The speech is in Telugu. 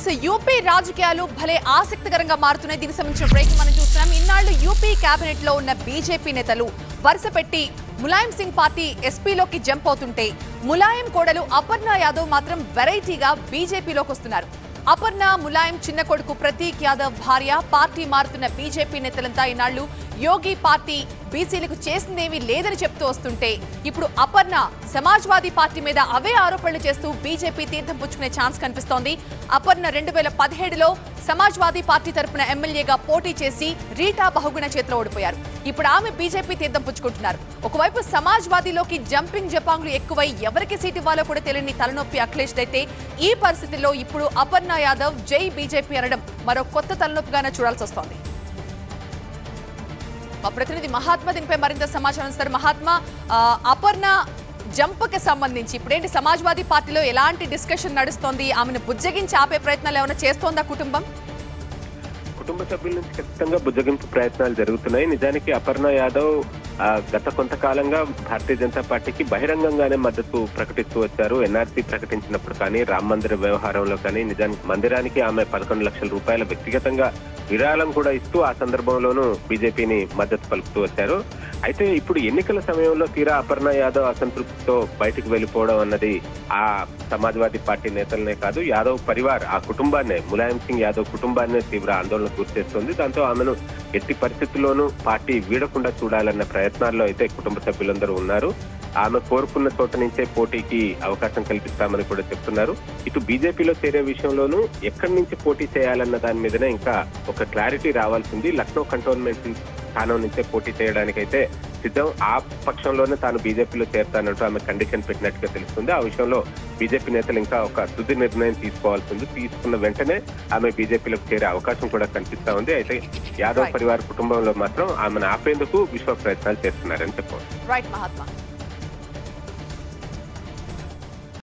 ఎస్ యూపీ రాజకీయాలు భలే ఆసక్తికరంగా మారుతున్నాయి దీనికి సంబంధించిన బ్రేక్ మనం చూస్తున్నాం ఇన్నాళ్ళు యూపీ కేబినెట్ లో ఉన్న బీజేపీ నేతలు వరుస పెట్టి ములాయం సింగ్ పార్టీ ఎస్పీలోకి జంప్ అవుతుంటే ములాయం కోడలు అపర్ణ యాదవ్ మాత్రం వెరైటీగా బీజేపీలోకి వస్తున్నారు అపర్ణ ములాయం చిన్న కొడుకు ప్రతీక్ యాదవ్ భార్య పార్టీ మారుతున్న బీజేపీ నేతలంతా ఈనాళ్లు యోగి పార్టీ బీసీలకు చేసిందేమీ లేదని చెప్తూ వస్తుంటే ఇప్పుడు అపర్ణ సమాజ్వాదీ పార్టీ మీద అవే ఆరోపణలు చేస్తూ బీజేపీ తీర్థం పుచ్చుకునే ఛాన్స్ కనిపిస్తోంది అపర్ణ రెండు వేల పదిహేడులో సమాజ్వాదీ పార్టీ తరపున ఎమ్మెల్యేగా పోటీ చేసి రీటా బహుగుణ చేతిలో ఓడిపోయారు ఇప్పుడు ఆమె బీజేపీ తీర్థం పుచ్చుకుంటున్నారు ఒకవైపు సమాజ్వాదీలోకి జంపింగ్ జపాంగ్లు ఎక్కువై ఎవరికి సీట్ ఇవ్వాలో కూడా తెలియని తలనొప్పి అఖిలేష్ అయితే ఈ పరిస్థితిలో ఇప్పుడు అపర్ణ యాదవ్ జై బీజేపీ అనడం మరో కొత్త తలనొప్పిగానే చూడాల్సి వస్తోంది మా ప్రతినిధి మహాత్మా దీనిపై మరింత సమాచారం ఇస్తారు మహాత్మా ఆ, అపర్ణ జంప్కి సంబంధించి ఇప్పుడేంటి సమాజ్వాదీ పార్టీలో ఎలాంటి డిస్కషన్ నడుస్తోంది ఆమెను బుజ్జగించి ఆపే ప్రయత్నాలు ఏమైనా చేస్తోందా కుటుంబం కుటుంబ సభ్యుల నుంచి ఖచ్చితంగా బుజ్జగింపు ప్రయత్నాలు జరుగుతున్నాయి నిజానికి అపర్ణ యాదవ్ ఆ, గత కొంతకాలంగా భారతీయ జనతా పార్టీకి బహిరంగంగానే మద్దతు ప్రకటిస్తూ వచ్చారు ఎన్ఆర్సీ ప్రకటించినప్పుడు కానీ రామ మందిర వ్యవహారంలో కానీ నిజానికి మందిరానికి ఆమె పదకొండు లక్షల రూపాయల వ్యక్తిగతంగా విరాళం కూడా ఇస్తూ ఆ సందర్భంలోనూ బీజేపీని మద్దతు పలుకుతూ వచ్చారు అయితే ఇప్పుడు ఎన్నికల సమయంలో తీరా అపర్ణ యాదవ్ అసంతృప్తితో బయటికి వెళ్ళిపోవడం అన్నది ఆ సమాజ్వాదీ పార్టీ నేతలనే కాదు యాదవ్ పరివార్ ఆ కుటుంబాన్నే ములాయం సింగ్ యాదవ్ కుటుంబాన్నే తీవ్ర ఆందోళన గురిచేస్తోంది దాంతో ఆమెను ఎట్టి పరిస్థితుల్లోనూ పార్టీ వీడకుండా చూడాలన్న ప్రయత్నాల్లో అయితే కుటుంబ సభ్యులందరూ ఉన్నారు ఆమె కోరుకున్న చోట నుంచే పోటీకి అవకాశం కల్పిస్తామని కూడా చెప్తున్నారు ఇటు బీజేపీలో చేరే విషయంలోనూ ఎక్కడి నుంచి పోటీ చేయాలన్న దాని మీదనే ఇంకా ఒక క్లారిటీ రావాల్సింది లక్నో కంటోన్మెంట్ స్థానం నుంచే పోటీ చేయడానికైతే సిద్ధం ఆ పక్షంలోనే తాను బీజేపీలో చేరతానంటూ ఆమె కండిషన్ పెట్టినట్టుగా తెలుస్తుంది ఆ విషయంలో బీజేపీ నేతలు ఇంకా ఒక తుది నిర్ణయం తీసుకోవాల్సి ఉంది తీసుకున్న వెంటనే ఆమె బీజేపీలోకి చేరే అవకాశం కూడా కనిపిస్తా ఉంది అయితే యాదవ్ Right. పరివార కుటుంబంలో మాత్రం ఆమెను ఆపేందుకు విశ్వ ప్రయత్నాలు చేస్తున్నారని చెప్పవచ్చు రైట్ మహాత్మా